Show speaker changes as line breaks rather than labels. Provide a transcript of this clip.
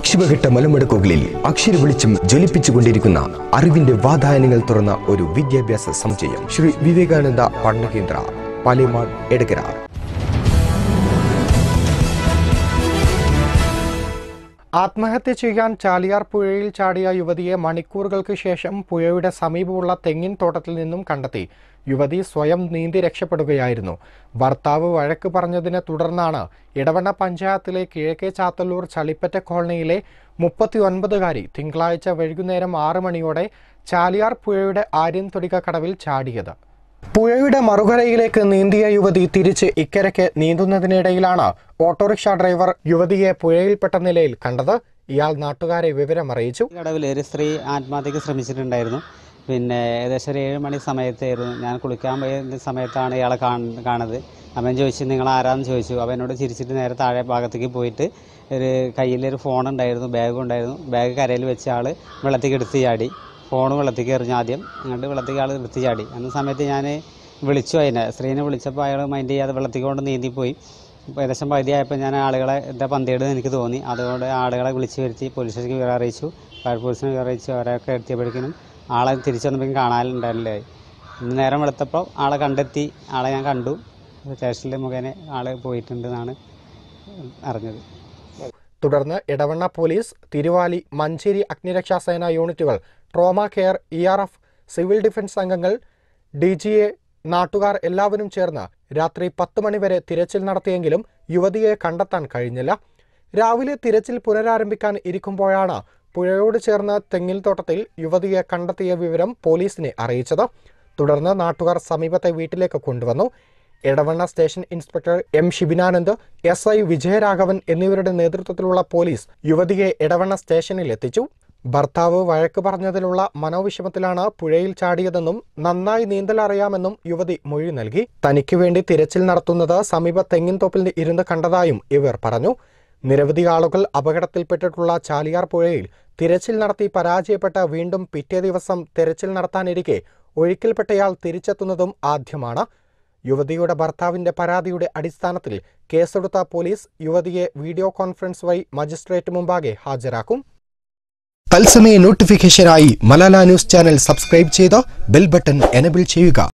അക്ഷമഘട്ട മലമുടക്കുകളിൽ അക്ഷര വെളിച്ചം ജ്വലിപ്പിച്ചുകൊണ്ടിരിക്കുന്ന അറിവിന്റെ വാതായനങ്ങൾ തുറന്ന ഒരു വിദ്യാഭ്യാസ സമുച്ചയം ശ്രീ വിവേകാനന്ദ പഠനകേന്ദ്ര പാലേമാട് എടകര
ആത്മഹത്യ ചെയ്യാൻ ചാലിയാർ പുഴയിൽ ചാടിയ യുവതിയെ മണിക്കൂറുകൾക്ക് ശേഷം പുഴയുടെ സമീപമുള്ള തെങ്ങിൻ തോട്ടത്തിൽ നിന്നും കണ്ടെത്തി യുവതി സ്വയം നീന്തി രക്ഷപ്പെടുകയായിരുന്നു ഭർത്താവ് വഴക്ക് പറഞ്ഞതിനെ തുടർന്നാണ് ഇടവണ്ണ പഞ്ചായത്തിലെ കിഴക്കേ ചാത്തല്ലൂർ ചളിപ്പറ്റ കോളനിയിലെ മുപ്പത്തി ഒൻപതുകാരി തിങ്കളാഴ്ച വൈകുന്നേരം ആറ് മണിയോടെ ചാലിയാർ പുഴയുടെ ആര്യൻതൊടിക കടവിൽ ചാടിയത് പുഴയുടെ മറുകരയിലേക്ക് നീന്തിയ യുവതി തിരിച്ച് ഇക്കരയ്ക്ക് നീന്തുന്നതിനിടയിലാണ് ഓട്ടോറിക്ഷ ഡ്രൈവർ യുവതിയെ പുഴയിൽപ്പെട്ട നിലയിൽ കണ്ടത് ഇയാൾ നാട്ടുകാരെ വിവരമറിയിച്ചു
കടവിൽ ഒരു സ്ത്രീ ആത്മഹത്യക്ക് ശ്രമിച്ചിട്ടുണ്ടായിരുന്നു പിന്നെ ഏകദേശം ഒരു ഏഴ് മണി സമയത്തായിരുന്നു ഞാൻ കുളിക്കാൻ പോയ സമയത്താണ് ഇയാളെ കാണ- കാണുന്നത് അവൻ ചോദിച്ചു നിങ്ങൾ ആരാന്ന് ചോദിച്ചു അവൻ എന്നോട് ചിരിച്ചിട്ട് നേരെ താഴെ ഭാഗത്തേക്ക് പോയിട്ട് ഒരു കയ്യിലൊരു ഫോൺ ഉണ്ടായിരുന്നു ബാഗും ഉണ്ടായിരുന്നു ബാഗ് കരയിൽ വെച്ച ആൾ വെള്ളത്തേക്ക് എടുത്ത് ചാടി ഫോൺ വെള്ളത്തേക്ക് എറിഞ്ഞു ആദ്യം എന്നിട്ട് വെള്ളത്തേക്ക് ആൾ എടുത്ത് ചാടി അന്ന സമയത്ത് ഞാൻ വിളിച്ചു അതിനെ സ്ത്രീനെ വിളിച്ചപ്പോൾ അയാൾ മൈൻഡ് ചെയ്യാതെ വെള്ളത്തേക്ക് കൊണ്ട് നീന്തിപ്പോയി ഇപ്പോൾ ഏകദേശം പകുതിയായപ്പോൾ ഞാൻ ആളുകളെ എന്താ പന്തേടുന്ന് എനിക്ക് തോന്നി അതുകൊണ്ട് ആളുകളെ വിളിച്ച് വരുത്തി പോലീസ് സ്റ്റേഷനിൽ വിവരം അറിയിച്ചു ഫയർഫോഴ്സിനെ വിവരം അറിയിച്ചു അവരൊക്കെ എത്തിയപ്പോഴേക്കും ആളെ തിരിച്ചു വന്നപ്പോഴേക്കും കാണാനുണ്ടായില്ലേ ഇന്ന് നേരം വെളുത്തപ്പോൾ ആളെ കണ്ടെത്തി ആളെ ഞാൻ കണ്ടു സ്റ്റേഷനിൽ മുഖേന ആള് പോയിട്ടുണ്ട് എന്നാണ് അറിഞ്ഞത്
തുടർന്ന് ഇടവണ്ണ പോലീസ് തിരുവാലി മഞ്ചേരി അഗ്നിരക്ഷാ സേന യൂണിറ്റുകൾ trauma care E R F civil defence സംഘങ്ങൾ ഡി ജി എ നാട്ടുകാർ എല്ലാവരും ചേർന്ന് രാത്രി പത്ത് മണിവരെ തിരച്ചിൽ നടത്തിയെങ്കിലും യുവതിയെ കണ്ടെത്താൻ കഴിഞ്ഞില്ല രാവിലെ തിരച്ചിൽ പുനരാരംഭിക്കാൻ ഇരിക്കുമ്പോഴാണ് പുഴയോട് ചേർന്ന തെങ്ങിൽ തോട്ടത്തിൽ യുവതിയെ കണ്ടെത്തിയ വിവരം പോലീസിനെ അറിയിച്ചത് തുടർന്ന് നാട്ടുകാർ സമീപത്തെ വീട്ടിലേക്ക് കൊണ്ടുവന്നു Edavanna station inspector M Shibinanand S I Vijayaraghavan എന്നിവരുടെ നേതൃത്വത്തിലുള്ള പോലീസ് യുവതിയെ എടവണ്ണ സ്റ്റേഷനിൽ എത്തിച്ചു ഭർത്താവ് വഴക്ക് പറഞ്ഞതിലുള്ള മനോവിഷമത്തിലാണ് പുഴയിൽ ചാടിയതെന്നും നന്നായി നീന്തൽ അറിയാമെന്നും യുവതി മൊഴി നൽകി തനിക്ക് വേണ്ടി തിരച്ചിൽ നടത്തുന്നത് സമീപ തെങ്ങിൻതോപ്പിൽ ഇരുന്ന് കണ്ടതായും ഇവർ പറഞ്ഞു നിരവധി ആളുകൾ അപകടത്തിൽപ്പെട്ടിട്ടുള്ള ചാലിയാർ പുഴയിൽ തിരച്ചിൽ നടത്തി പരാജയപ്പെട്ട വീണ്ടും പിറ്റേ ദിവസം തിരച്ചിൽ നടത്താനിരിക്കെ ഒഴുക്കിൽപ്പെട്ടയാൾ തിരിച്ചെത്തുന്നതും ആദ്യമാണ് യുവതിയുടെ ഭർത്താവിന്റെ പരാതിയുടെ അടിസ്ഥാനത്തിൽ കേസെടുത്ത പോലീസ് യുവതിയെ വീഡിയോ കോൺഫറൻസ് വഴി മജിസ്ട്രേറ്റ് മുമ്പാകെ ഹാജരാക്കും
തത്സമയ നോട്ടിഫിക്കേഷനായി മലാല ന്യൂസ് ചാനൽ സബ്സ്ക്രൈബ് ചെയ്ത് ബെൽ ബട്ടൺ എനബിൾ ചെയ്യുക